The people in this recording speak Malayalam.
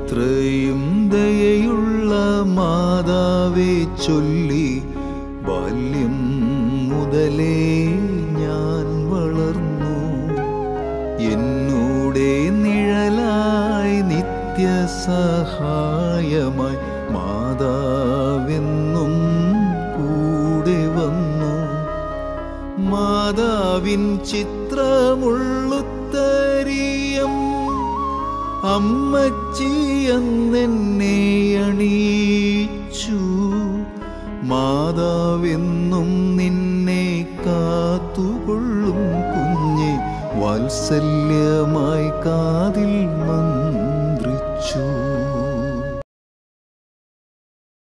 ഇത്രയും ദയയുള്ള മാതാവെ ചൊല്ലി ബാല്യം മുതലേ ഞാൻ വളർന്നു എന്നൂടെ നിഴലായി നിത്യസഹായമായി മാതാവെന്നും കൂടെ വന്നു മാതാവിൻ ചിത്രമുള്ളുത്തരിയം അമ്മച്ചി എന്നെന്നെ അണിയിച്ചു മാതാവെന്നും നിന്നെ കാത്തുകൊള്ളും കുഞ്ഞെ വാത്സല്യമായി കാതിൽ മന്ത്രിച്ചു